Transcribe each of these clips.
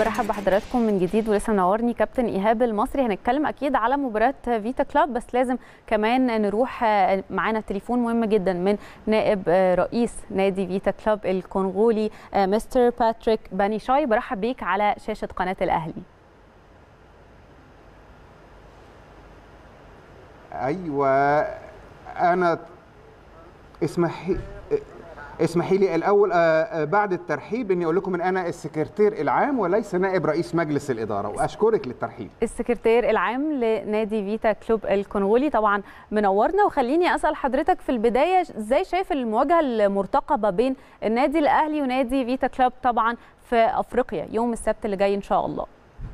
برحب بحضراتكم من جديد ولسه منورني كابتن ايهاب المصري هنتكلم اكيد على مباراه فيتا كلاب بس لازم كمان نروح معانا تليفون مهم جدا من نائب رئيس نادي فيتا كلاب الكونغولي مستر باتريك بانيشاي برحب بيك على شاشه قناه الاهلي ايوه انا اسمحي اسمحي لي الاول بعد الترحيب اني اقول لكم ان انا السكرتير العام وليس نائب رئيس مجلس الاداره واشكرك للترحيب السكرتير العام لنادي فيتا كلوب الكونغولي طبعا منورنا وخليني اسال حضرتك في البدايه ازاي شايف المواجهه المرتقبه بين النادي الاهلي ونادي فيتا كلوب طبعا في افريقيا يوم السبت اللي جاي ان شاء الله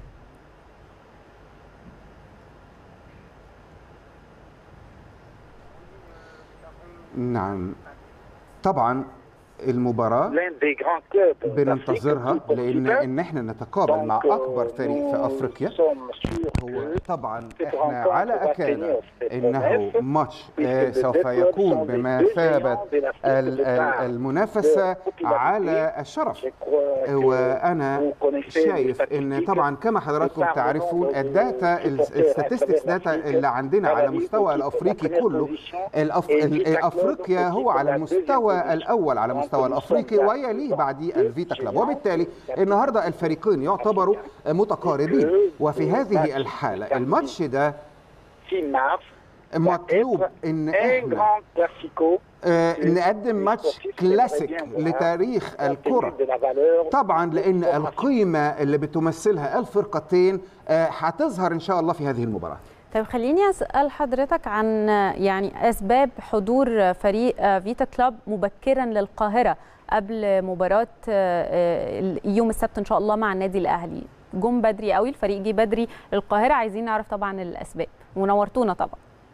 نعم طبعا المباراة بننتظرها لأن إن إحنا نتقابل مع أكبر فريق في أفريقيا هو طبعا إحنا على أكاد إنه ماتش سوف يكون بمثابة المنافسة على الشرف وأنا شايف إن طبعا كما حضراتكم تعرفون الداتا الستاتستكس داتا اللي عندنا على مستوى الأفريقي كله أفريقيا هو على المستوى الأول على مستوى المستوى الافريقي ويليه بعديه الفيتا كلاب وبالتالي النهارده الفريقين يعتبروا متقاربين وفي هذه الحاله الماتش ده مطلوب ان احنا آه نقدم ماتش كلاسيك لتاريخ الكرة طبعا لان القيمة اللي بتمثلها الفرقتين آه هتظهر ان شاء الله في هذه المباراة طيب خليني اسال حضرتك عن يعني اسباب حضور فريق فيتا كلاب مبكرا للقاهره قبل مباراه يوم السبت ان شاء الله مع النادي الاهلي جم بدري قوي الفريق جه بدري للقاهره عايزين نعرف طبعا الاسباب ونورتونا طبعا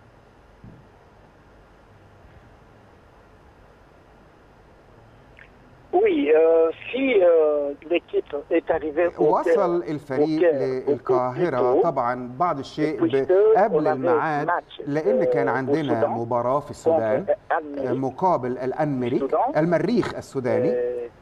وصل الفريق للقاهرة طبعا بعض الشيء قبل الميعاد لأن كان عندنا مباراة في السودان مقابل الأنمريك المريخ السوداني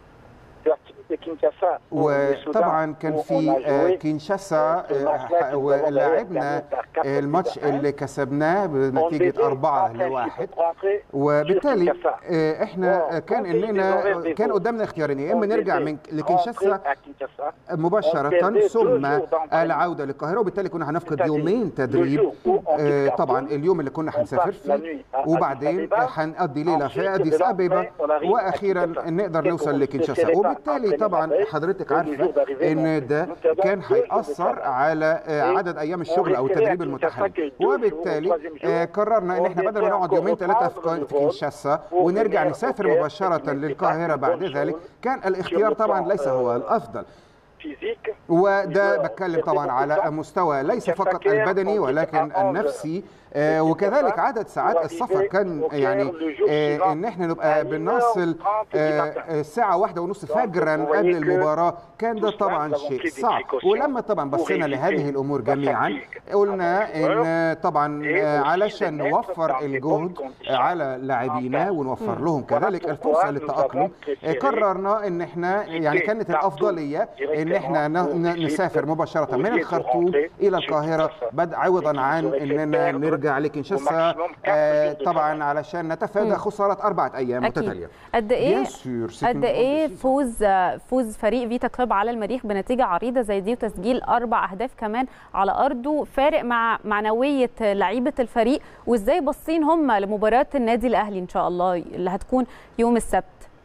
وطبعا كان في كينشاسا ولعبنا الماتش اللي كسبناه بنتيجه أربعة لواحد وبالتالي احنا كان اننا كان قدامنا اختيارين يا اما نرجع من لكينشاسا مباشره ثم العوده للقاهره وبالتالي كنا هنفقد يومين تدريب طبعا اليوم اللي كنا هنسافر فيه وبعدين هنقضي ليله في اديس ابيبا واخيرا نقدر نوصل لكينشاسا وبالتالي طبعا حضرتك عارفه ان ده كان هيأثر على عدد ايام الشغل او التدريب المتاح وبالتالي قررنا ان احنا بدل ما نقعد يومين ثلاثه في كينشاسا ونرجع نسافر مباشره للقاهره بعد ذلك كان الاختيار طبعا ليس هو الافضل وده بتكلم طبعا على مستوى ليس فقط البدني ولكن النفسي آه وكذلك عدد ساعات السفر كان يعني آه ان احنا نبقى بنصل آه ساعة واحدة ونص فجرا قبل المباراة كان ده طبعا شيء صعب ولما طبعا بصينا لهذه الامور جميعا قلنا ان طبعا علشان نوفر الجهد على لاعبينا ونوفر لهم كذلك الفرصة للتأقلم قررنا ان احنا يعني كانت الافضلية ان احنا نسافر مباشرة من الخرطوم الى القاهرة عوضا عن اننا نرجع نرجع لكنشاسا آه طبعا علشان نتفادى خساره اربعه ايام متتاليه قد ايه قد ايه فوز فوز فريق فيتا كلوب على المريخ بنتيجه عريضه زي دي وتسجيل اربع اهداف كمان على ارضه فارق مع معنويه لعيبه الفريق وازاي باصين هم لمباراه النادي الاهلي ان شاء الله اللي هتكون يوم السبت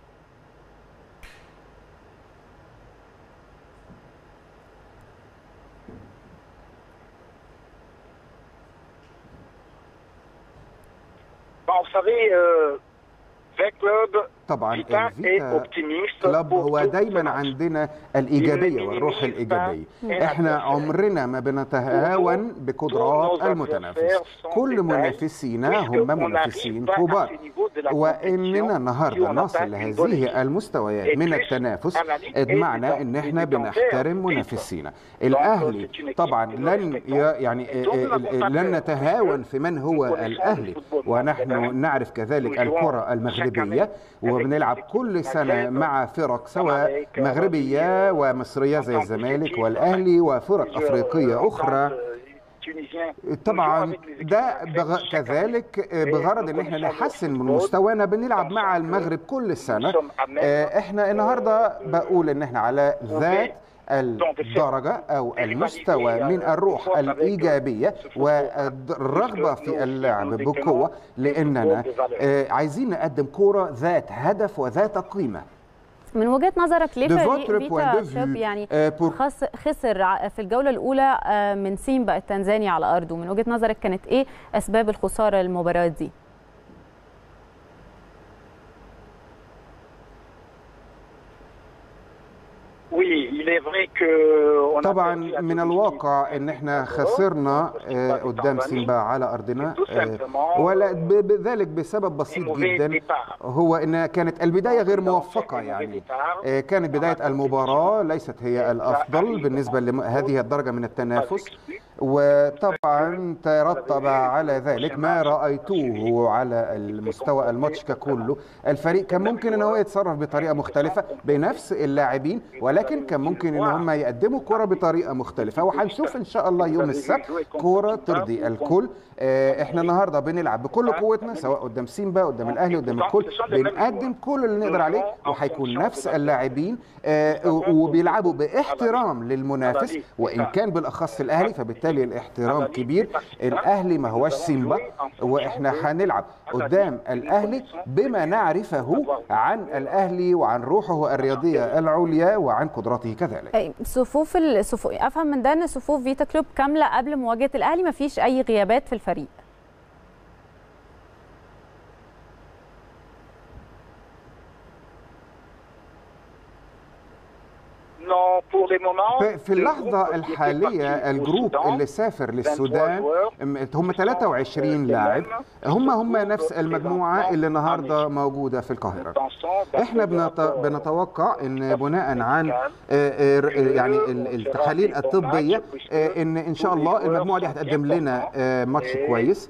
Bon, vous savez, euh, club طبعا الفيتا كلاب هو دايما عندنا الايجابيه والروح الايجابيه احنا عمرنا ما بنتهاون بقدرات المتنافس كل منافسينا هم منافسين كبار واننا النهارده نصل لهذه المستويات من التنافس معنى ان احنا بنحترم منافسينا الاهلي طبعا لن يعني لن نتهاون في من هو الاهلي ونحن نعرف كذلك الكره المغربيه وبنلعب كل سنة مع فرق سواء مغربية ومصرية زي الزمالك والأهلي وفرق أفريقية أخرى طبعا ده بغ... كذلك بغرض ان احنا نحسن من مستوانا بنلعب مع المغرب كل سنه احنا النهارده بقول ان احنا على ذات الدرجة أو المستوى من الروح الإيجابية والرغبة في اللعب بقوة لأننا عايزين نقدم كرة ذات هدف وذات قيمة من وجهه نظرك ليه فريق فيتا شوب يعني خسر في الجوله الاولى من سيمبا التنزاني على ارضه من وجهه نظرك كانت ايه اسباب الخساره المباراه دي طبعا من الواقع ان احنا خسرنا قدام سيمبا على ارضنا ولا ذلك بسبب بسيط جدا هو ان كانت البدايه غير موفقه يعني كانت بدايه المباراه ليست هي الافضل بالنسبه لهذه الدرجه من التنافس وطبعا ترتب على ذلك ما رايتوه على المستوى الماتش ككله الفريق كان ممكن ان هو يتصرف بطريقه مختلفه بنفس اللاعبين ولكن كان ممكن ان هم يقدموا كرة بطريقه مختلفه وهنشوف ان شاء الله يوم السبت كرة ترضي الكل احنا النهارده بنلعب بكل قوتنا سواء قدام سيمبا قدام الاهلي قدام الكل بنقدم كل اللي نقدر عليه وهيكون نفس اللاعبين وبيلعبوا باحترام للمنافس وان كان بالاخص الاهلي فبالتالي الاحترام كبير الاهلي ما هوش سيمبا واحنا هنلعب قدام الاهلي بما نعرفه عن الاهلي وعن روحه الرياضيه العليا وعن قدراته كذلك صفوف الصفوف افهم من ده ان صفوف فيتا كلوب كامله قبل مواجهه الاهلي ما فيش اي غيابات في الفريق في اللحظة الحالية الجروب اللي سافر للسودان هم 23 لاعب هم هم نفس المجموعة اللي النهاردة موجودة في القاهرة احنا بنتوقع ان بناء عن يعني التحاليل الطبية ان ان شاء الله المجموعة دي هتقدم لنا ماتش كويس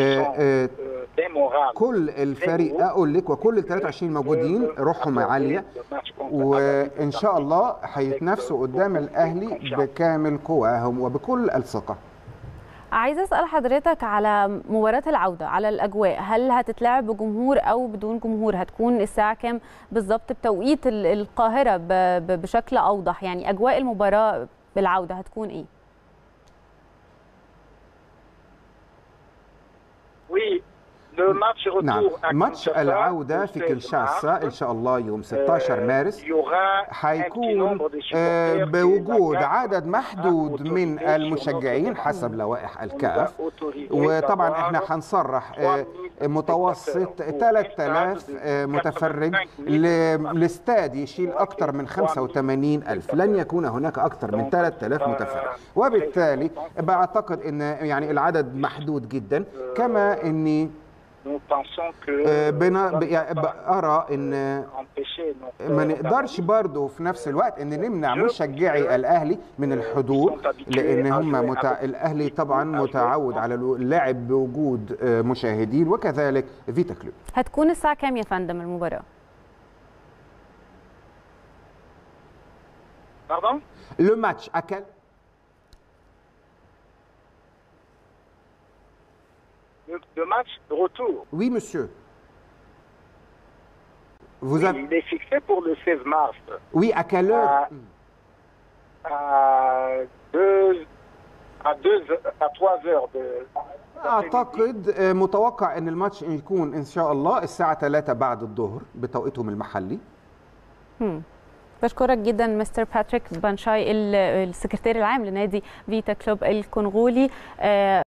كل الفريق اقول لك وكل ال 23 موجودين روحهم عاليه وان شاء الله هيتنافسوا قدام الاهلي بكامل قواهم وبكل الثقه عايزه اسال حضرتك على مباراه العوده على الاجواء هل هتتلعب بجمهور او بدون جمهور هتكون الساعه كام بالظبط بتوقيت القاهره بشكل اوضح يعني اجواء المباراه بالعوده هتكون ايه نعم ماتش العودة في كنشاسا إن شاء الله يوم 16 مارس حيكون بوجود عدد محدود من المشجعين حسب لوائح الكاف وطبعا احنا هنصرح متوسط 3000 متفرج لاستاد يشيل أكثر من 85 ألف لن يكون هناك أكثر من 3000 متفرج وبالتالي بعتقد أن يعني العدد محدود جدا كما أني بنا ارى ان ما نقدرش برضه في نفس الوقت ان نمنع مشجعي الاهلي من الحضور لان هم متع... الاهلي طبعا متعود على اللعب بوجود مشاهدين وكذلك فيتا كلوب هتكون الساعه كام يا فندم المباراه لو ماتش اكل de match retour. Oui, monsieur. Vous oui, avez... Il est fixé pour le 16 mars. Oui, à quelle heure À, à, deux, à, deux, à 3 heures de... اعتقد متوقع ان الماتش يكون ان شاء الله الساعه 3 بعد الظهر بتوقيتهم المحلي هم. بشكرك جدا مستر باتريك بانشاي السكرتير العام لنادي فيتا كلوب الكونغولي